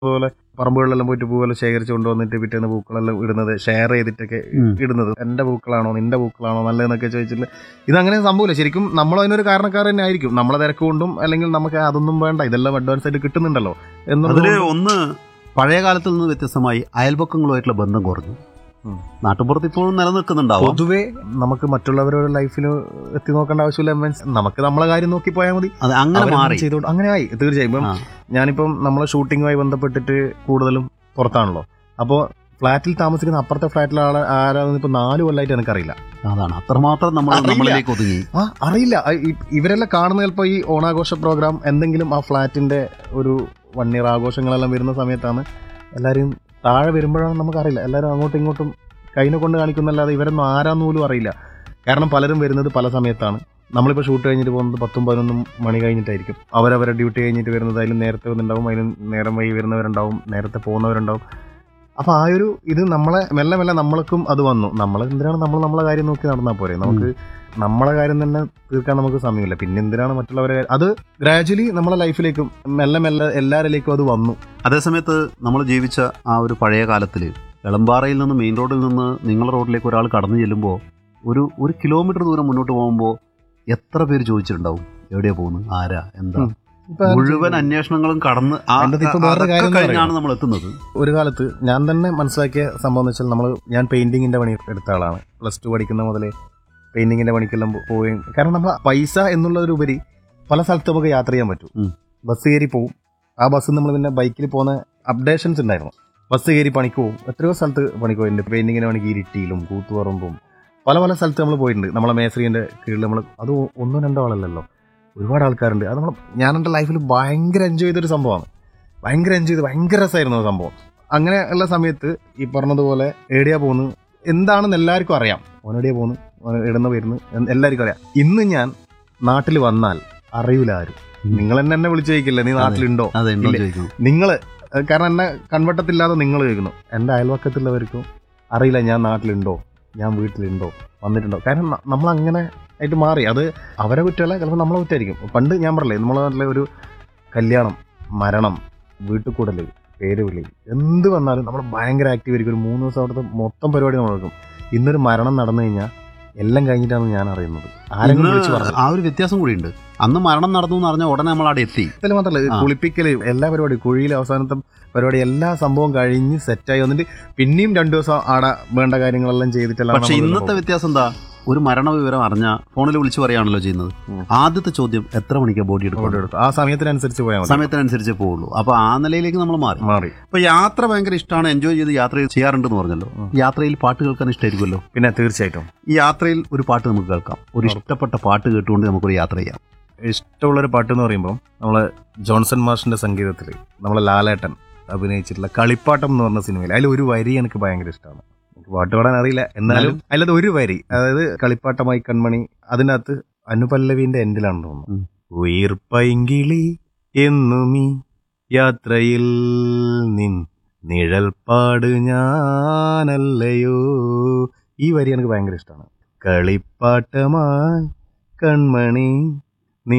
അതുപോലെ പറമ്പുകളിലെല്ലാം പോയിട്ട് പൂവെല്ലാം ശേഖരിച്ച് കൊണ്ടുവന്നിട്ട് പിറ്റേന്ന് പൂക്കളെല്ലാം ഇടുന്നത് ഷെയർ ചെയ്തിട്ടൊക്കെ ഉം. ഇടുന്നത് എന്റെ പൂക്കളാണോ നിന്റെ പൂക്കളാണോ നല്ലതെന്നൊക്കെ ചോദിച്ചിട്ട് ഇതങ്ങനെ സംഭവമില്ല ശരിക്കും നമ്മൾ അതിനൊരു കാരണക്കാരൻ തന്നെ ആയിരിക്കും നമ്മളെ തിരക്ക് കൊണ്ടും അല്ലെങ്കിൽ നമുക്ക് അതൊന്നും വേണ്ട ഇതെല്ലാം അഡ്വാൻസ് ആയിട്ട് കിട്ടുന്നുണ്ടല്ലോ എന്നുള്ളത് അതില് ഒന്ന് പഴയ കാലത്ത് നിന്ന് വ്യത്യസ്തമായി അയൽപക്കങ്ങളുമായിട്ടുള്ള ബന്ധം കുറഞ്ഞു ഉം. നാട്ടുപുറത്ത് ഇപ്പോഴും നിലനിൽക്കുന്നുണ്ടാവും പൊതുവെ നമുക്ക് മറ്റുള്ളവരുടെ ലൈഫിൽ എത്തി നോക്കേണ്ട ആവശ്യമില്ല മീൻസ് നമുക്ക് നമ്മളെ കാര്യം നോക്കി പോയാൽ മതി അത് അങ്ങനെ അവരൊന്നും മാറി ചെയ്തോണ്ട് അങ്ങനെ ആയി തീർച്ചയായും ഇപ്പം ആ. ഞാനിപ്പം നമ്മളെ ഷൂട്ടിങ്ങുമായി ബന്ധപ്പെട്ടിട്ട് കൂടുതലും പുറത്താണല്ലോ അപ്പോൾ ഫ്ലാറ്റിൽ താമസിക്കുന്ന അപ്പുറത്തെ ഫ്ലാറ്റിലെ ആളെ ആരാന്ന് ഇപ്പൊ നാല് കൊല്ലമായിട്ട് എനിക്കറിയില്ല അതാണ് അത്രമാത്രം നമ്മൾ അറിയില്ല. നമ്മളിലേക്ക് ഒതുങ്ങി ആ അറിയില്ല ആ, ഇ- ഇവരെല്ലാം കാണുന്ന ചിലപ്പോൾ ഈ ഓണാഘോഷ പ്രോഗ്രാം എന്തെങ്കിലും ആ ഫ്ലാറ്റിന്റെ ഒരു വൺ ഇയർ ആഘോഷങ്ങളെല്ലാം വരുന്ന സമയത്താണ് എല്ലാവരും താഴെ വരുമ്പോഴാണ് നമുക്കറിയില്ല എല്ലാവരും അങ്ങോട്ടും ഇങ്ങോട്ടും കൈനെ കൊണ്ട് കാണിക്കുന്നല്ലാതെ ഇവരൊന്നും ആരാന്ന് പോലും അറിയില്ല കാരണം പലരും വരുന്നത് പല സമയത്താണ് നമ്മളിപ്പോൾ ഷൂട്ട് കഴിഞ്ഞിട്ട് പോകുന്നത് പത്തും പതിനൊന്നും മണി കഴിഞ്ഞിട്ടായിരിക്കും അവരവരുടെ ഡ്യൂട്ടി കഴിഞ്ഞിട്ട് വരുന്നത് അതിലും നേരത്തെ വന്നിട്ടുണ്ടാവും അതിലും നേരം വൈകി വരുന്നവരുണ്ടാവും നേരത്തെ പോകുന്നവരുണ്ടാവും അപ്പോൾ ആ ഒരു ഇത് നമ്മളെ മെല്ലെ മെല്ലെ നമ്മൾക്കും അത് വന്നു നമ്മൾ എന്തിനാണ് നമ്മൾ നമ്മളെ കാര്യം നോക്കി നടന്നാൽ പോരെ നമുക്ക് നമ്മളെ കാര്യം തന്നെ തീർക്കാൻ നമുക്ക് സമയമില്ല പിന്നെ എന്തിനാണ് മറ്റുള്ളവരെ കാര്യം- അത് ഗ്രാജുവലി നമ്മളെ ലൈഫിലേക്കും മെല്ലെ മെല്ലെ എല്ലാവരിലേക്കും അത് വന്നു അതേസമയത്ത് നമ്മൾ ജീവിച്ച ആ ഒരു പഴയ കാലത്തിൽ എളമ്പാറയിൽ നിന്ന് മെയിൻ റോഡിൽ നിന്ന് നിങ്ങളുടെ റോഡിലേക്ക് ഒരാൾ കടന്നു ചെല്ലുമ്പോൾ ഒരു ഒരു കിലോമീറ്റർ ദൂരം മുന്നോട്ട് പോകുമ്പോൾ എത്ര പേര് ചോദിച്ചിട്ടുണ്ടാവും എവിടെയാ പോകുന്നത് ആരാ എന്താ ഉം. ഇപ്പൊ മുഴുവൻ അന്വേഷണങ്ങളും കടന്ന് ആ- അതിനകത്ത് ഇപ്പൊ വേറൊരു അതൊക്കെ കാര്യം എന്ന് കഴിഞ്ഞാണ് നമ്മൾ എത്തുന്നത് ഒരു കാലത്ത് ഞാൻ തന്നെ മനസ്സിലാക്കിയ സംഭവം എന്ന് വെച്ചാൽ നമ്മൾ ഞാൻ പെയിന്റിങ്ങിന്റെ പണി എടുത്ത ആളാണ് പ്ലസ് ടു പഠിക്കുന്ന മുതലേ പെയിന്റിങ്ങിന്റെ പണിക്കെല്ലാം പോ- പോവുകയും കാരണം നമ്മൾ പൈസ എന്നുള്ളതിലുപരി പല സ്ഥലത്ത് നമുക്ക് യാത്ര ചെയ്യാൻ പറ്റും ഉം. ബസ് കയറി പോവും ആ ബസ് നമ്മൾ പിന്നെ ബൈക്കിൽ പോകുന്ന അപ്ഡേഷൻസ് ഉണ്ടായിരുന്നു ബസ് കയറി പണിക്ക് പോവും എത്രയോ സ്ഥലത്ത് പണിക്ക് പോയിട്ടുണ്ട് പെയിന്റിങ്ങിന്റെ പണിക്ക് ഇരിട്ടിയിലും കൂത്തുപറമ്പും പല പല സ്ഥലത്ത് നമ്മൾ പോയിട്ടുണ്ട് നമ്മളെ മേസ്ത്രീന്റെ കീഴിൽ നമ്മൾ അത് ഒന്നോ രണ്ടോ ആളല്ലല്ലോ ഒരുപാട് ആൾക്കാരുണ്ട് അത് നമ്മൾ ഞാൻ എൻ്റെ ലൈഫിൽ ഭയങ്കര എൻജോയ് ചെയ്തൊരു സംഭവമാണ് ഭയങ്കര എൻജോയ് ചെയ്ത് ഭയങ്കര രസമായിരുന്നു ആ സംഭവം അങ്ങനെ ഉള്ള സമയത്ത് ഈ പറഞ്ഞതുപോലെ എവിടെയാ പോകുന്നു എന്താണെന്ന് എല്ലാവർക്കും അറിയാം ഓനെവിടെയാ പോകുന്നു ഓൻ ഇടുന്ന വരുന്നു എന്ന് എല്ലാവർക്കും അറിയാം ഇന്ന് ഞാൻ നാട്ടിൽ വന്നാൽ അറിയൂല ആരും ഉം. നിങ്ങൾ എന്നെ എന്നെ വിളിച്ചു ചോദിക്കില്ല നീ നാട്ടിലുണ്ടോ അതെ ഉണ്ടോ ഇല്ല. ചോദിക്കുന്നു നിങ്ങൾ കാരണം എന്നെ കൺവട്ടത്തില്ലാതെ നിങ്ങൾ ചോദിക്കുന്നു എൻ്റെ അയൽവക്കത്തുള്ളവർക്കും അറിയില്ല ഞാൻ നാട്ടിലുണ്ടോ ഞാൻ വീട്ടിലുണ്ടോ വന്നിട്ടുണ്ടോ കാരണം ന- നമ്മളങ്ങനെ ആയിട്ട് മാറി അത് അവരെ കുറ്റമല്ല ചിലപ്പോൾ നമ്മളെ കുറ്റമായിരിക്കും പണ്ട് ഞാൻ പറഞ്ഞില്ലേ നമ്മളെ നാട്ടിലെ ഒരു കല്യാണം മരണം വീട്ടിൽ കൂടല് പേര് വിളി എന്ത് വന്നാലും നമ്മൾ ഭയങ്കര ആക്റ്റീവ് ആയിരിക്കും ഒരു മൂന്ന് ദിവസം അവിടുത്തെ മൊത്തം പരിപാടി നമ്മൾ എടുക്കും ഇന്നൊരു മരണം നടന്നു കഴിഞ്ഞാൽ എല്ലാം കഴിഞ്ഞിട്ടാണ് ഞാൻ അറിയുന്നത് ആരെങ്കിലും ഇന്ന് വിളിച്ച് പറഞ്ഞു ആ ഒരു വ്യത്യാസം കൂടിയുണ്ട് അന്ന് മരണം നടന്നു എന്ന് പറഞ്ഞാൽ ഉടനെ നമ്മൾ അവിടെ എത്തി ഇതിൽ മാത്രമല്ല ആ. കുളിപ്പിക്കല് എല്ലാ പരിപാടി കുഴിയിലെ അവസാനത്തെ പരിപാടി എല്ലാ സംഭവം കഴിഞ്ഞ് സെറ്റായി വന്നിട്ട് പിന്നെയും രണ്ടു ദിവസം ആടെ വേണ്ട കാര്യങ്ങളെല്ലാം ചെയ്തിട്ടെല്ലാം പക്ഷെ നമ്മള് ഇന്നത്തെ വ്യത്യാസം എന്താ ഒരു മരണവിവരം അറിഞ്ഞ ഫോണിൽ വിളിച്ചു പറയുകയാണല്ലോ ചെയ്യുന്നത് ഉം. ആദ്യത്തെ ചോദ്യം എത്ര മണിക്ക് ബോഡി അങ്ങോട്ട് എടുക്കും എടുക്കും. ആ സമയത്തിനനുസരിച്ച് പോയാൽ മതി സമയത്തിനനുസരിച്ച് പോവുള്ളൂ അപ്പൊ ആ നിലയിലേക്ക് നമ്മൾ മാറി മാറി ഇപ്പൊ യാത്ര ഭയങ്കര ഇഷ്ടമാണ് എൻജോയ് ചെയ്ത് യാത്ര ചെയ്യാറുണ്ടെന്ന് പറഞ്ഞല്ലോ ഉം. യാത്രയിൽ പാട്ട് കേൾക്കാൻ ഇഷ്ടമായിരിക്കുമല്ലോ പിന്നെ തീർച്ചയായിട്ടും ഈ യാത്രയിൽ ഒരു പാട്ട് നമുക്ക് കേൾക്കാം ഒരു ഇഷ്ടപ്പെട്ട പാട്ട് കേട്ടുകൊണ്ട് നമുക്കൊരു യാത്ര ചെയ്യാം ഇഷ്ടമുള്ളൊരു പാട്ട് എന്ന് പറയുമ്പോൾ നമ്മള് ജോൺസൺ മാഷിന്റെ സംഗീതത്തിൽ നമ്മളെ ലാലേട്ടൻ അഭിനയിച്ചിട്ടുള്ള കളിപ്പാട്ടം എന്ന് പറഞ്ഞ സിനിമയിൽ അതിൽ ഒരു വരി എനിക്ക് ഭയങ്കര ഇഷ്ടമാണ് എനിക്ക് പാട്ട് പാടാൻ അറിയില്ല എന്നാലും അതിലത് ഒരു വരി അതായത് കളിപ്പാട്ടമായി കൺമണി അതിനകത്ത് അനുപല്ലവിന്റെ എൻഡിലാണെന്ന് തോന്നുന്നു ഉം. ഉയിർപ്പൈങ്കിളി എന്നുമീ യാത്രയിൽ നിൻ നിഴൽപ്പാട് ഞാനല്ലയോ ഈ വരി എനിക്ക് ഭയങ്കര ഇഷ്ടമാണ് കളിപ്പാട്ടമായി കൺമണി